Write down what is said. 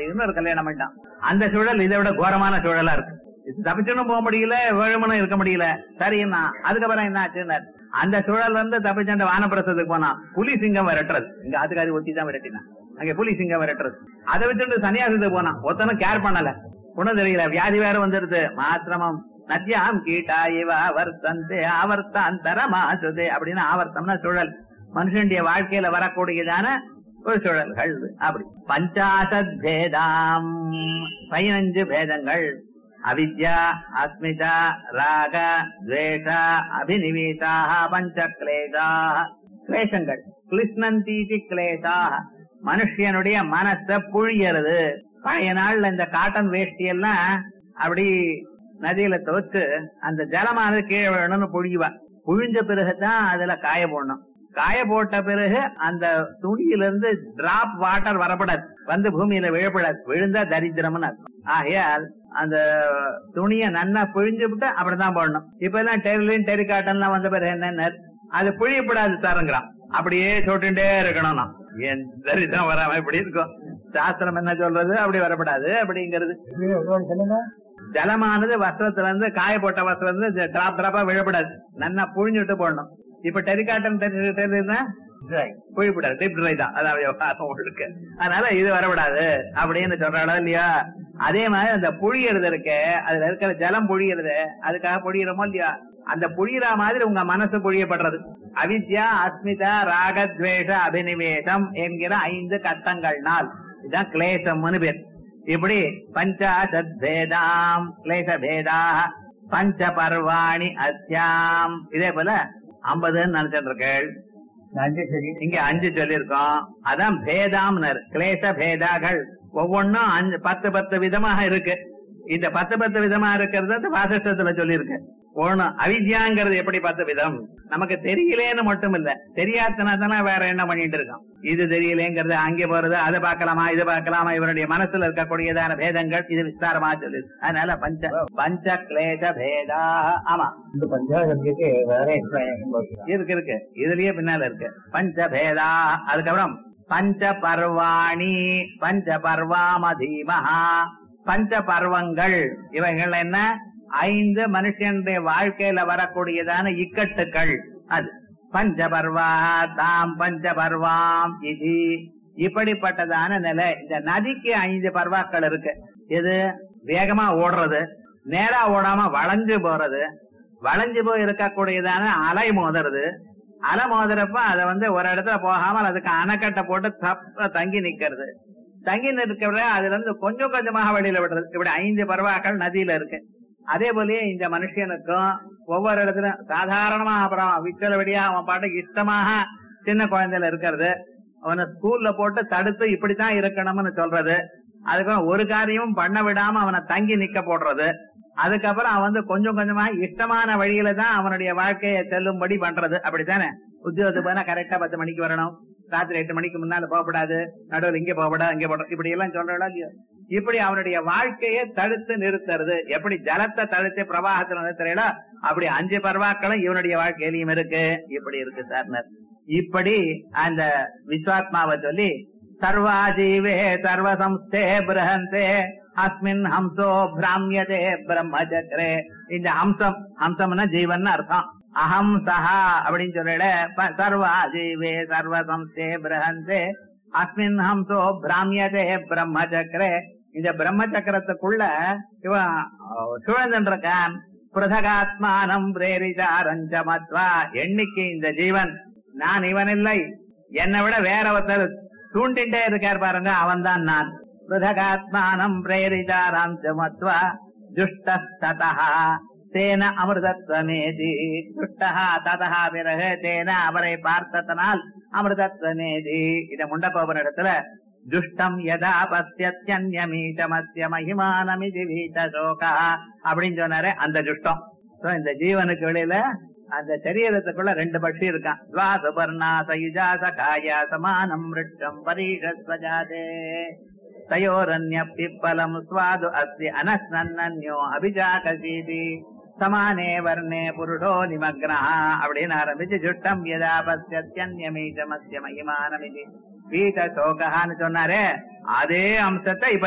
இன்னொரு கல்யாணம் பண்ணிட்டான் அந்த சூழல் இதை விட கோரமான சூழலா இருக்கு இது தப்பிச்சுன்னு போக முடியல வேழுமனும் இருக்க முடியல சரின்னா அதுக்கப்புறம் என்ன ஆச்சுன்னார் அந்த சூழல் வந்து தப்பிச்சு அந்த வானப்பிரசத்துக்கு போனா புலி சிங்கம் விரட்டுறது இங்க ஆத்துக்காரி ஒத்தி தான் விரட்டினான் அங்க புலி சிங்கம் விரட்டுறது அதை வச்சுட்டு சன்னியாசத்துக்கு போனான் ஒத்தனும் கேர் பண்ணல ஒண்ணும் தெரியல வியாதி வேற வந்துருது மாத்திரமம் நத்தியாம் கீட்டா இவ வர்த்தந்தே ஆவர்த்தாந்தர மாசுதே அப்படின்னு ஆவர்த்தம்னா சுழல் மனுஷனுடைய வாழ்க்கையில வரக்கூடியதான ஒரு சுழல்கள் அப்படி பஞ்சாசத் பேதாம் பதினஞ்சு பேதங்கள் அவித்யா அஸ்மிதா ராக துவேஷ அபினிவேதாக பஞ்ச கிளேசா கிளேசங்கள் கிளிஷ்ணந்தீதி கிளேசா மனுஷனுடைய மனச புழியறது பழைய நாள்ல இந்த காட்டன் வேஷ்டி எல்லாம் அப்படி நதியில துவச்சு அந்த ஜலமானது கீழே விழணும்னு புழிவா புழிஞ்ச பிறகுதான் அதுல காய போடணும் காய போட்ட பிறகு அந்த துணியிலிருந்து டிராப் வாட்டர் வரப்படாது வந்து பூமியில விழப்படாது விழுந்தா தரித்திரம்னு அர்த்தம் ஆகையால் அந்த துணிய நன்னா பிழிஞ்சு விட்டு அப்படிதான் போடணும் இப்ப எல்லாம் டெரிலின் டெரிகாட்டன் வந்த பிறகு என்ன அது புழியப்படாது சாருங்கிறான் அப்படியே சொட்டுட்டே இருக்கணும் நான் என் தரித்திரம் வராம இப்படி இருக்கும் சாஸ்திரம் என்ன சொல்றது அப்படி வரப்படாது அப்படிங்கிறது சொல்லுங்க ஜலமானது வஸ்திரத்துல இருந்து காய போட்ட வஸ்திரம் இருந்து டிராப் டிராப்பா விழப்படாது நல்லா புழிஞ்சுட்டு போடணும் இப்ப டெரிகாட்டன் தெரியுதுன்னா புழிப்படாது டிப் ட்ரை தான் அதாவது விவகாரம் உங்களுக்கு அதனால இது வரப்படாது அப்படின்னு சொல்றாளோ இல்லையா அதே மாதிரி அந்த புழியறது இருக்கு அதுல இருக்கிற ஜலம் புழியறது அதுக்காக புழியறோமோ இல்லையா அந்த புழியற மாதிரி உங்க மனசு புழியப்படுறது அவித்யா அஸ்மிதா ராகத்வேஷ அபினிவேசம் என்கிற ஐந்து கட்டங்கள்னால் இதுதான் கிளேசம்னு பேர் இப்படி பஞ்சாசத் பேதாம் கிளேச பேதா பஞ்ச பர்வாணி அஸ்யாம் இதே போல ஐம்பதுன்னு நினைச்சிட்டு இருக்கேள் நன்றி சரி இங்க அஞ்சு சொல்லியிருக்கோம் அதான் பேதாம்னர் கிளேச பேதாகள் ஒவ்வொன்னும் அஞ்சு பத்து பத்து விதமாக இருக்கு இந்த பத்து பத்து விதமா இருக்கிறது அந்த வாசிஷ்டத்துல சொல்லியிருக்கு ஒண்ணு அவித்யாங்கிறது எப்படி பத்து விதம் நமக்கு தெரியலேன்னு மட்டும் இல்ல தெரியாதனா தானே வேற என்ன பண்ணிட்டு இருக்கோம் இது தெரியலேங்கிறது அங்கே போறது அதை பார்க்கலாமா இது பார்க்கலாமா இவருடைய மனசுல இருக்கக்கூடியதான பேதங்கள் இது விஸ்தாரமா சொல்லுது அதனால பஞ்ச பஞ்ச கிளேச பேதா ஆமா இந்த பஞ்சாயத்துக்கு வேற எக்ஸ்பிளனேஷன் கொடுக்குறேன் இருக்கு இருக்கு இதுலயே பின்னால இருக்கு பஞ்சபேதா அதுக்கப்புறம் பஞ்ச பர்வாணி பஞ்ச பர்வாமதீமஹா பஞ்ச பர்வங்கள் இவைகள் என்ன ஐந்து மனுஷனுடைய வாழ்க்கையில வரக்கூடியதான இக்கட்டுக்கள் அது பஞ்ச பர்வா தாம் பஞ்ச பர்வாம் இது இப்படிப்பட்டதான நிலை இந்த நதிக்கு ஐந்து பர்வாக்கள் இருக்கு இது வேகமா ஓடுறது நேரா ஓடாம வளைஞ்சு போறது வளைஞ்சு போய் இருக்கக்கூடியதான அலை மோதுறது அலை மோதுறப்ப அதை வந்து ஒரு இடத்துல போகாமல் அதுக்கு அணைக்கட்டை போட்டு தப்ப தங்கி நிக்கிறது தங்கி நிற்கிறத அதுல இருந்து கொஞ்சம் கொஞ்சமாக வெளியில விடுறது இப்படி ஐந்து பருவாக்கள் நதியில இருக்கு அதே போலயே இந்த மனுஷனுக்கும் ஒவ்வொரு இடத்துல சாதாரணமா அப்புறம் விக்கல வெடியா அவன் பாட்டுக்கு இஷ்டமாக சின்ன குழந்தையில இருக்கிறது அவனை ஸ்கூல்ல போட்டு தடுத்து இப்படித்தான் இருக்கணும்னு சொல்றது அதுக்கப்புறம் ஒரு காரியமும் பண்ண விடாம அவனை தங்கி நிக்க போடுறது அதுக்கப்புறம் அவன் வந்து கொஞ்சம் கொஞ்சமா இஷ்டமான வழியில தான் அவனுடைய வாழ்க்கையை செல்லும்படி பண்றது அப்படித்தானே உத்தியோகத்துக்கு போனா கரெக்டா பத்து மணிக்கு வரணும் ராத்திரி எட்டு மணிக்கு முன்னால போகப்படாது நடுவில் இங்க போகப்படாது இங்க போட இப்படி எல்லாம் சொல்றா இல்லையோ இப்படி அவனுடைய வாழ்க்கையை தடுத்து நிறுத்துறது எப்படி ஜலத்தை தடுத்து பிரவாகத்துல நிறுத்துறீங்களோ அப்படி அஞ்சு பர்வாக்களும் இவனுடைய வாழ்க்கையிலையும் இருக்கு இப்படி இருக்கு சார் இப்படி அந்த விஸ்வாத்மாவை சொல்லி சர்வாஜீவே சர்வசம்ஸ்தே பிரஹந்தே அஸ்மின் ஹம்சோ பிராமியதே பிரம்மச்சக்ரே இந்த ஹம்சம் ஹம்சம்னா ஜீவன் அர்த்தம் அகம் சஹா அப்படின்னு சொல்லல ப- சர்வாஜீவே சர்வசம்ஸ்தே பிரஹந்தே அஸ்மின் ஹம்சோ பிராமியதே பிரம்மச்சக்ரே இந்த பிரம்மச்சக்கரத்துக்குள்ள இவன் சுழந்தன் இருக்கான் பிரதகாத்மானம் பிரேரிதாரஞ்சமத்வா எண்ணிக்கை இந்த ஜீவன் நான் இவன் இல்லை என்னை விட வேற ஒருத்தர் தூண்டிண்டே இருக்கார் பாருங்க அவன்தான் நான் பிரதகாத்மானம் பிரேரிதாராஞ்சமத்வா துஷ்டஸ்ததா தேன அமிர்தத்வமேதி துஷ்டஹா ததஹா பிறகு தேன அவரை பார்த்ததனால் அமிர்தத்வமேதி இத முண்டகோபுர இடத்துல துஷ்டம் யதா பசியத்யன்யமீட்டமஸ்ய மகிமானமிதி வீட்ட சோகா அப்படின்னு சொன்னாரு அந்த துஷ்டம் So, இந்த ஜீவனுக்கு வெளியில அந்த சரீரத்துக்குள்ள ரெண்டு பட்சி இருக்கான் துவாசுபர்ணா சயுஜா சகாயா சமானம் ரிட்டம் பரீஷஸ்வஜாதே தயோரன்ய பிப்பலம் ஸ்வாது அஸ்தி அனஸ்னன்யோ அபிஜாகசீதி சமானே வர்ணே புருஷோ நிமக்னா அப்படின்னு ஆரம்பிச்சு ஜுட்டம் யதா பசியத்யன்யமீட்டமஸ்ய மகிமானமிதி வீட்ட சோகான்னு சொன்னாரே அதே அம்சத்தை இப்ப